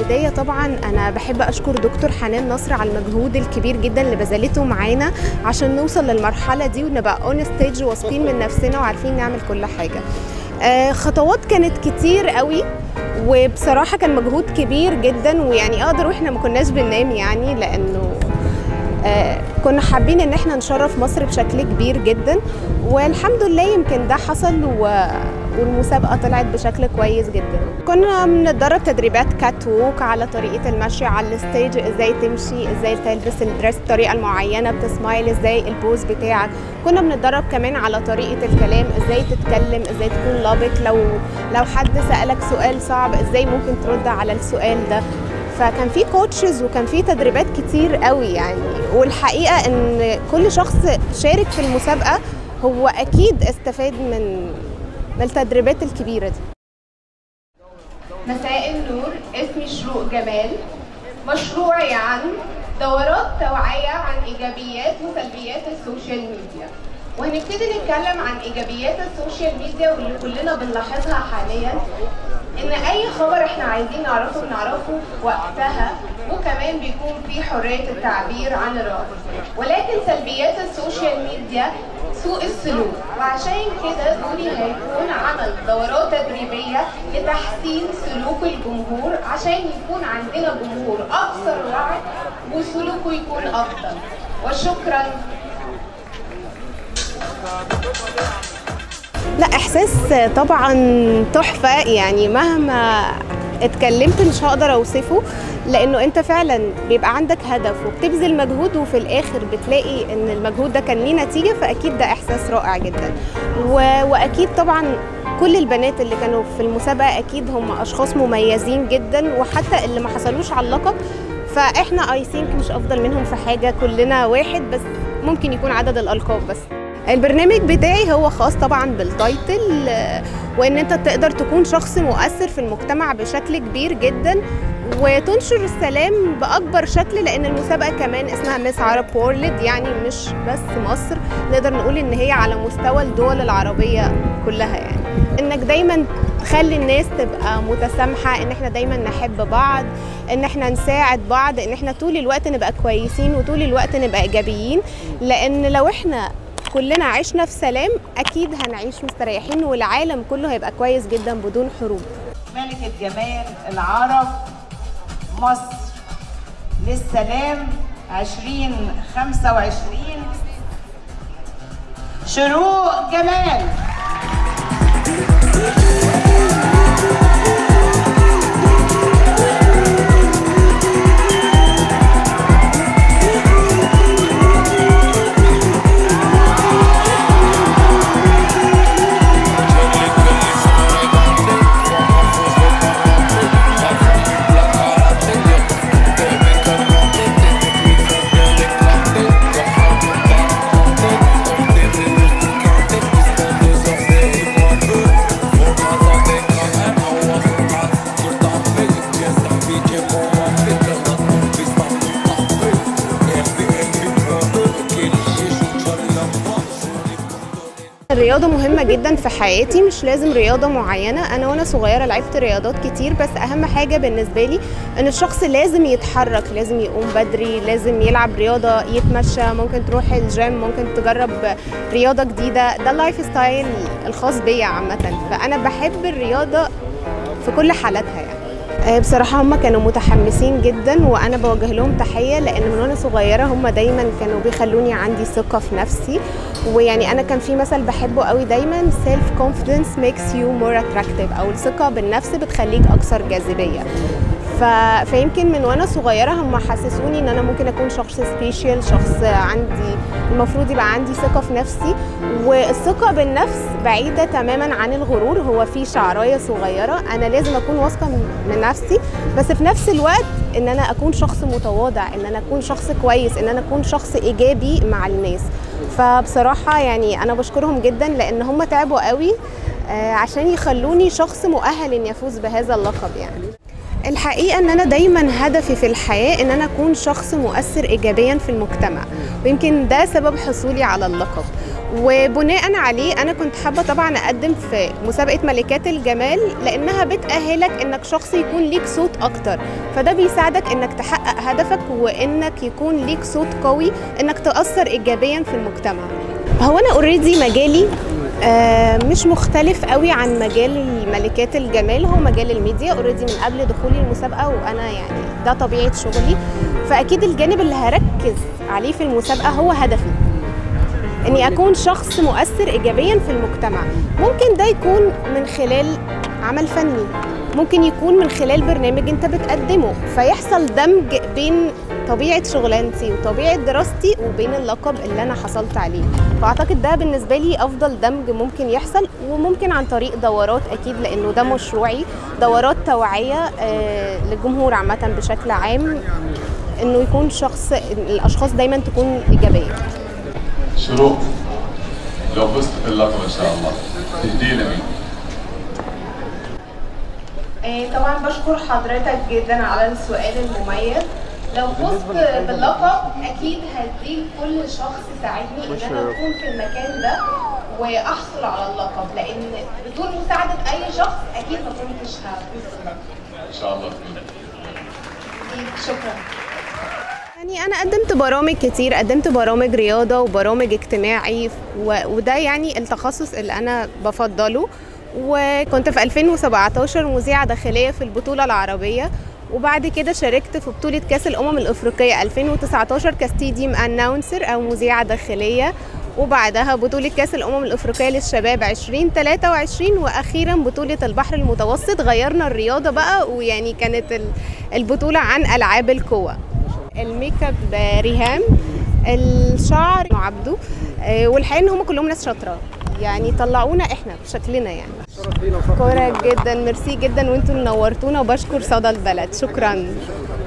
البدايه طبعا انا بحب اشكر دكتور حنان نصر على المجهود الكبير جدا اللي بذلته معانا عشان نوصل للمرحله دي ونبقى اون ستيج واثقين من نفسنا وعارفين نعمل كل حاجه آه، خطوات كانت كتير قوي وبصراحه كان مجهود كبير جدا ويعني اقدر واحنا ما كناش بننام يعني لانه آه، كنا حابين ان احنا نشرف مصر بشكل كبير جدا والحمد لله يمكن ده حصل و... والمسابقه طلعت بشكل كويس جدا كنا بنتدرب تدريبات كات ووك على طريقه المشي على الستيج ازاي تمشي ازاي تلبس الدريس بطريقه المعينه بتسمايل ازاي البوز بتاعك كنا بنتدرب كمان على طريقه الكلام ازاي تتكلم ازاي تكون لابق لو لو حد سالك سؤال صعب ازاي ممكن ترد على السؤال ده فكان في كوتشز وكان في تدريبات كتير قوي يعني والحقيقه ان كل شخص شارك في المسابقه هو اكيد استفاد من من التدريبات الكبيره دي مساء النور اسمي شروق جمال مشروعي عن دورات توعية عن إيجابيات وسلبيات السوشيال ميديا وهنبتدي نتكلم عن إيجابيات السوشيال ميديا واللي كلنا بنلاحظها حاليا إن أي خبر إحنا عايزين نعرفه بنعرفه وقتها وكمان بيكون في حرية التعبير عن الرأي ولكن سلبيات السوشيال ميديا سوء السلوك وعشان كده دوري هيكون عمل دورات تدريبية لتحسين سلوك الجمهور عشان يكون عندنا جمهور أكثر وعي وسلوكه يكون أفضل وشكرا لا احساس طبعا تحفه يعني مهما اتكلمت مش هقدر اوصفه لانه انت فعلا بيبقى عندك هدف وبتبذل مجهود وفي الاخر بتلاقي ان المجهود ده كان ليه نتيجه فاكيد ده احساس رائع جدا و... واكيد طبعا كل البنات اللي كانوا في المسابقه اكيد هم اشخاص مميزين جدا وحتى اللي ما حصلوش على اللقب فاحنا اي ثينك مش افضل منهم في حاجه كلنا واحد بس ممكن يكون عدد الالقاب بس البرنامج بتاعي هو خاص طبعا بالتايتل آه، وان انت تقدر تكون شخص مؤثر في المجتمع بشكل كبير جدا وتنشر السلام باكبر شكل لان المسابقه كمان اسمها مس عرب وورلد يعني مش بس مصر نقدر نقول ان هي على مستوى الدول العربيه كلها يعني انك دايما تخلي الناس تبقى متسامحه ان احنا دايما نحب بعض ان احنا نساعد بعض ان احنا طول الوقت نبقى كويسين وطول الوقت نبقى ايجابيين لان لو احنا كلنا عشنا في سلام اكيد هنعيش مستريحين والعالم كله هيبقى كويس جدا بدون حروب ملكة جمال العرب مصر للسلام 2025 شروق جمال الرياضة مهمة جدا في حياتي مش لازم رياضة معينة أنا وأنا صغيرة لعبت رياضات كتير بس أهم حاجة بالنسبة لي إن الشخص لازم يتحرك لازم يقوم بدري لازم يلعب رياضة يتمشى ممكن تروح الجيم ممكن تجرب رياضة جديدة ده اللايف ستايل الخاص بيا عامة فأنا بحب الرياضة في كل حالاتها يعني آه، بصراحة هم كانوا متحمسين جدا وأنا بوجه لهم تحية لأن من وأنا صغيرة هم دايما كانوا بيخلوني عندي ثقة في نفسي ويعني أنا كان في مثل بحبه قوي دايما self confidence makes you more attractive أو الثقة بالنفس بتخليك أكثر جاذبية ف... فيمكن من وانا صغيره هم حسسوني ان انا ممكن اكون شخص سبيشال شخص عندي المفروض يبقى عندي ثقه في نفسي والثقه بالنفس بعيده تماما عن الغرور هو في شعرايه صغيره انا لازم اكون واثقه من نفسي بس في نفس الوقت ان انا اكون شخص متواضع ان انا اكون شخص كويس ان انا اكون شخص ايجابي مع الناس فبصراحه يعني انا بشكرهم جدا لان هم تعبوا قوي آه، عشان يخلوني شخص مؤهل ان يفوز بهذا اللقب يعني الحقيقه ان انا دايما هدفي في الحياه ان انا اكون شخص مؤثر ايجابيا في المجتمع ويمكن ده سبب حصولي على اللقب وبناء عليه انا كنت حابه طبعا اقدم في مسابقه ملكات الجمال لانها بتاهلك انك شخص يكون ليك صوت اكتر فده بيساعدك انك تحقق هدفك وانك يكون ليك صوت قوي انك تاثر ايجابيا في المجتمع هو انا اوريدي مجالي آه، مش مختلف قوي عن مجال ملكات الجمال هو مجال الميديا اوريدي من قبل دخولي المسابقه وانا يعني ده طبيعه شغلي فاكيد الجانب اللي هركز عليه في المسابقه هو هدفي اني اكون شخص مؤثر ايجابيا في المجتمع ممكن ده يكون من خلال عمل فني ممكن يكون من خلال برنامج انت بتقدمه فيحصل دمج بين طبيعة شغلانتي وطبيعة دراستي وبين اللقب اللي أنا حصلت عليه فأعتقد ده بالنسبة لي أفضل دمج ممكن يحصل وممكن عن طريق دورات أكيد لأنه ده مشروعي دورات توعية آه، للجمهور عامة بشكل عام إنه يكون شخص الأشخاص دايما تكون إيجابية شروق لو فزت باللقب ان شاء الله تهديه لمين؟ طبعا بشكر حضرتك جدا على السؤال المميز لو فزت باللقب اكيد هديه كل شخص ساعدني ان انا اكون في المكان ده واحصل على اللقب لان بدون مساعده اي شخص اكيد ما كنتش هفوز باللقب ان شاء الله تكون شكرا يعني انا قدمت برامج كتير قدمت برامج رياضه وبرامج اجتماعي و... وده يعني التخصص اللي انا بفضله وكنت في 2017 مذيعه داخليه في البطوله العربيه وبعد كده شاركت في بطولة كأس الأمم الأفريقية 2019 كستيديوم أناونسر أو مذيعة داخلية وبعدها بطولة كأس الأمم الأفريقية للشباب 2023 وأخيرا بطولة البحر المتوسط غيرنا الرياضة بقى ويعني كانت ال- البطولة عن ألعاب القوى الميك اب ريهام الشعر عبده آه، والحقيقة إن هم كلهم ناس شاطرة يعني طلعونا احنا بشكلنا يعني شكرا جدا ميرسي جدا وانتوا اللي نورتونا وبشكر صدى البلد شكرا